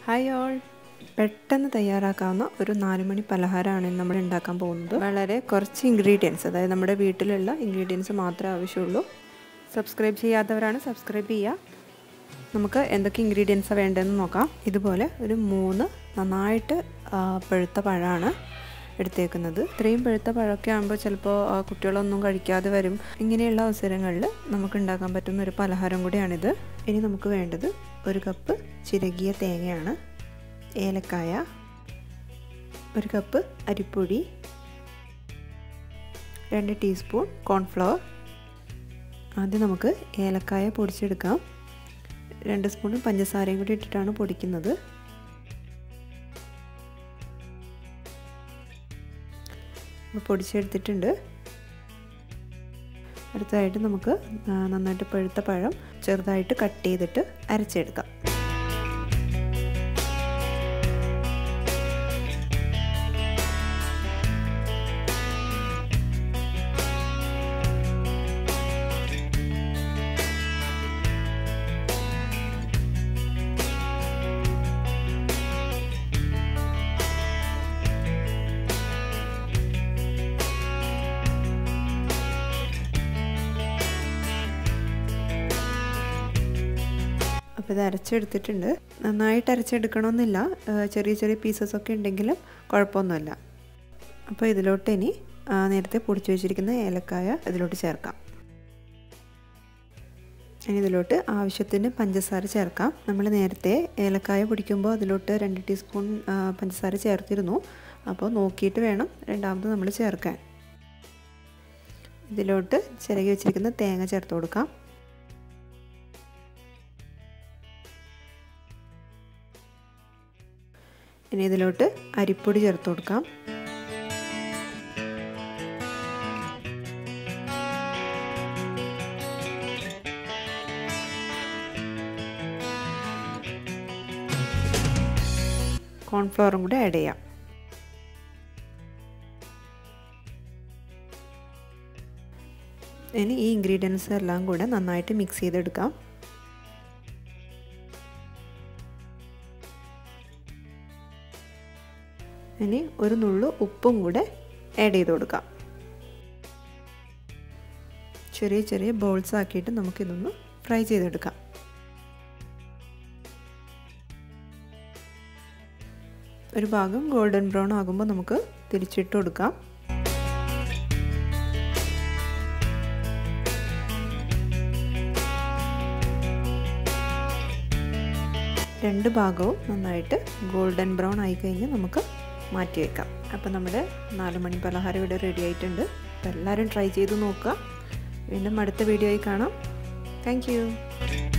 hi all പെട്ടെന്ന് തയ്യാറാക്കാവുന്ന ഒരു നാലുമണി പലഹാരമാണ് ഇന്ന് നമ്മൾ ഉണ്ടാക്കാൻ പോകുന്നത് വളരെ കുറച്ച് ഇൻഗ്രീഡിയൻസ് അതായത് നമ്മുടെ വീട്ടിലുള്ള ഇൻഗ്രീഡിയൻസ് മാത്രമേ ആവശ്യമുള്ളൂ സബ്സ്ക്രൈബ് ചെയ്യാത്തവരാണ് സബ്സ്ക്രൈബ് ചെയ്യുക നമുക്ക് എന്തൊക്കെ ഇൻഗ്രീഡിയൻസാണ് വേണ്ടതെന്ന് നോക്കാം ഇതുപോലെ ഒരു മൂന്ന് നന്നായിട്ട് പഴുത്ത പഴമാണ് എടുത്തേക്കുന്നത് ഇത്രയും പഴുത്ത പഴമൊക്കെ ആകുമ്പോൾ ചിലപ്പോൾ കുട്ടികളൊന്നും കഴിക്കാതെ വരും ഇങ്ങനെയുള്ള അവസരങ്ങളിൽ നമുക്ക് ഉണ്ടാക്കാൻ പറ്റുന്ന ഒരു പലഹാരം കൂടിയാണിത് ഇനി നമുക്ക് വേണ്ടത് ഒരു കപ്പ് ചിരകിയ തേങ്ങയാണ് ഏലക്കായ ഒരു കപ്പ് അരിപ്പൊടി രണ്ട് ടീസ്പൂൺ കോൺഫ്ലവർ ആദ്യം നമുക്ക് ഏലക്കായ പൊടിച്ചെടുക്കാം രണ്ട് സ്പൂൺ പഞ്ചസാരയും കൂടി ഇട്ടിട്ടാണ് പൊടിക്കുന്നത് പൊടിച്ചെടുത്തിട്ടുണ്ട് അടുത്തതായിട്ട് നമുക്ക് നന്നായിട്ട് പഴുത്ത പഴം ചെറുതായിട്ട് കട്ട് ചെയ്തിട്ട് അരച്ചെടുക്കാം അപ്പോൾ ഇത് അരച്ചെടുത്തിട്ടുണ്ട് നന്നായിട്ട് അരച്ചെടുക്കണമെന്നില്ല ചെറിയ ചെറിയ പീസസ് ഒക്കെ ഉണ്ടെങ്കിലും കുഴപ്പമൊന്നുമില്ല അപ്പോൾ ഇതിലോട്ട് ഇനി നേരത്തെ പൊടിച്ചു വെച്ചിരിക്കുന്ന ഏലക്കായ ഇതിലോട്ട് ചേർക്കാം ഇനി ഇതിലോട്ട് ആവശ്യത്തിന് പഞ്ചസാര ചേർക്കാം നമ്മൾ നേരത്തെ ഏലക്കായ പൊടിക്കുമ്പോൾ അതിലോട്ട് രണ്ട് ടീസ്പൂൺ പഞ്ചസാര ചേർത്തിരുന്നു അപ്പോൾ നോക്കിയിട്ട് വേണം രണ്ടാമത് നമ്മൾ ചേർക്കാൻ ഇതിലോട്ട് ചിരകി വെച്ചിരിക്കുന്ന തേങ്ങ ചേർത്ത് കൊടുക്കാം ഇനി ഇതിലോട്ട് അരിപ്പൊടി ചേർത്ത് കൊടുക്കാം കോൺഫ്ലവറും കൂടി ആഡ് ചെയ്യാം ഇനി ഈ ഇൻഗ്രീഡിയൻസ് എല്ലാം കൂടെ നന്നായിട്ട് മിക്സ് ചെയ്തെടുക്കാം ഇനി ഒരു നുള്ളു ഉപ്പും കൂടെ ആഡ് ചെയ്ത് കൊടുക്കാം ചെറിയ ചെറിയ ബോൾസ് ആക്കിയിട്ട് നമുക്കിതൊന്ന് ഫ്രൈ ചെയ്തെടുക്കാം ഒരു ഭാഗം ഗോൾഡൻ ബ്രൗൺ ആകുമ്പോൾ നമുക്ക് തിരിച്ചിട്ട് കൊടുക്കാം രണ്ട് ഭാഗവും നന്നായിട്ട് ഗോൾഡൻ ബ്രൗൺ ആയി കഴിഞ്ഞ് നമുക്ക് മാറ്റി വെക്കാം അപ്പോൾ നമ്മുടെ നാല് മണി പലഹാരം ഇവിടെ റെഡി ആയിട്ടുണ്ട് അപ്പോൾ എല്ലാവരും ട്രൈ ചെയ്ത് നോക്കുക വീണ്ടും അടുത്ത വീഡിയോയിൽ കാണാം താങ്ക്